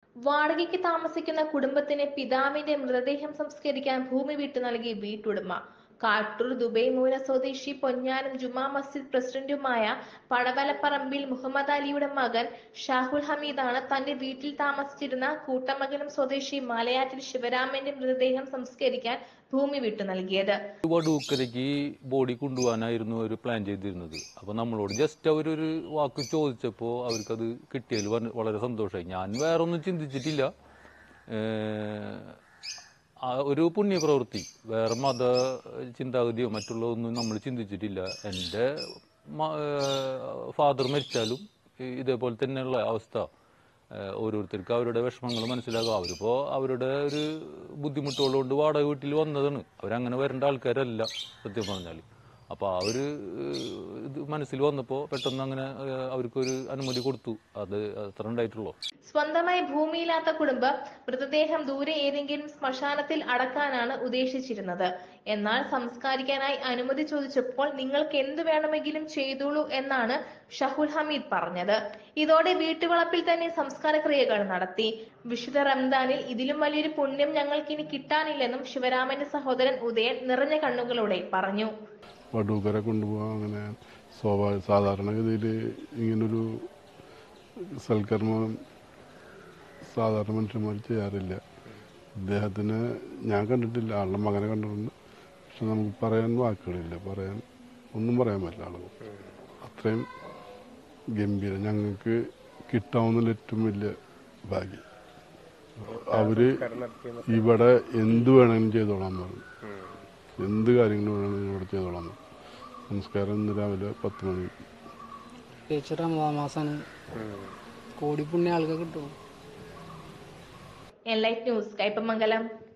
വാടകയ്ക്ക് താമസിക്കുന്ന കുടുംബത്തിന് പിതാവിന്റെ മൃതദേഹം സംസ്കരിക്കാൻ ഭൂമി വിട്ടു നൽകി വീട്ടുടമ കാട്ടൂർ ദുബൈ മൂല സ്വദേശി പൊന്നാനം ജുമാ മസ്ജിദ് പ്രസിഡന്റുമായ പടവലപ്പറമ്പിൽ മുഹമ്മദ് അലിയുടെ മകൻ ഷാഹുൽ ഹമീദാണ് തന്റെ വീട്ടിൽ താമസിച്ചിരുന്ന കൂട്ടമംഗലം സ്വദേശി മലയാറ്റിൽ ശിവരാമന്റെ മൃതദേഹം സംസ്കരിക്കാൻ ഭൂമി വിട്ടു നൽകിയത് വടൂക്കരയ്ക്ക് ബോഡി കൊണ്ടുപോകാനായിരുന്നു അവർ പ്ലാൻ ചെയ്തിരുന്നത് അപ്പോൾ നമ്മളോട് ജസ്റ്റ് അവരൊരു വാക്ക് ചോദിച്ചപ്പോൾ അവർക്കത് കിട്ടിയതിൽ വ- വളരെ സന്തോഷമായി ഞാൻ വേറെ ഒന്നും ചിന്തിച്ചിട്ടില്ല ഏഹ് ആ ഒരു പുണ്യപ്രവൃത്തി വേറെ മത ചിന്താഗതിയോ മറ്റുള്ളതൊന്നും നമ്മൾ ചിന്തിച്ചിട്ടില്ല എൻ്റെ ഫാദർ മരിച്ചാലും ഈ- ഇതേപോലെ തന്നെയുള്ള അവസ്ഥ ഏഹ് ഓരോരുത്തർക്ക് അവരുടെ വിഷമങ്ങൾ മനസ്സിലാകും അവരിപ്പോ അവരുടെ ഒരു ബുദ്ധിമുട്ടുകളുകൊണ്ട് വാടക വീട്ടിൽ വന്നതാണ് അവരങ്ങനെ വരേണ്ട ആൾക്കാരല്ല സത്യം പറഞ്ഞാൽ അപ്പൊ ആ ഒരു ഏഹ്, ഇത് മനസ്സിൽ വന്നപ്പോ പെട്ടെന്ന് അങ്ങനെ ഏഹ്, അവർക്കൊരു അനുമതി കൊടുത്തു അത് അത്ര ഉണ്ടായിട്ടുള്ളൂ സ്വന്തമായി ഭൂമിയില്ലാത്ത കുടുംബം മൃതദേഹം ദൂരെ ഏതെങ്കിലും ശ്മശാനത്തിൽ അടക്കാനാണ് ഉദ്ദേശിച്ചിരുന്നത് എന്നാൽ സംസ്കാരിക്കാനായി അനുമതി ചോദിച്ചപ്പോൾ നിങ്ങൾക്ക് എന്തു വേണമെങ്കിലും ചെയ്തോളൂ എന്നാണ് ഷഹുൽ ഹമീദ് പറഞ്ഞത് ഇതോടെ വീട്ടുവളപ്പിൽ തന്നെ സംസ്കാര ക്രിയകൾ നടത്തി വിശുദ്ധ റംദാനിൽ ഇതിലും വലിയൊരു പുണ്യം ഞങ്ങൾക്ക് ഇനി കിട്ടാനില്ലെന്നും ശിവരാമന്റെ സഹോദരൻ ഉദയൻ നിറഞ്ഞ കണ്ണുകളോടെ പറഞ്ഞു വടൂക്കര കൊണ്ടുപോകാൻ അങ്ങനെ സ്വാഭാവിക സാധാരണഗതിയിൽ ഇങ്ങനൊരു സൽക്കർമ്മം സാധാരണ മനുഷ്യന്മാർ ചെയ്യാറില്ല ഇദ്ദേഹത്തിന് ഞാൻ കണ്ടിട്ടില്ല ആളുടെ മകനെ കണ്ടിട്ടുണ്ട് പക്ഷെ നമുക്ക് പറയാൻ വാക്കുകളില്ല പറയാൻ ഒന്നും പറയാൻ പറ്റില്ല ആളുകൾ അത്രയും ഗംഭീരം ഞങ്ങൾക്ക് കിട്ടാവുന്ന ഏറ്റവും വലിയ ഭാഗ്യം അവര് ഇവിടെ എന്ത് വേണമെങ്കിലും ചെയ്തോളാൻ പറഞ്ഞു എന്ത് കാര്യങ്ങൾ വേണമെങ്കിലും ഇവിടെ ചെയ്തോളാൻ പറഞ്ഞു നമസ്കാരം ഇന്ന് രാവിലെ പത്ത് മണി ചേച്ചി റമദാൻ മാസാണ് കോടി പുണ്യ ആൾക്ക് കിട്ടും എൻലൈറ്റ് ന്യൂസ് കയ്പമംഗലം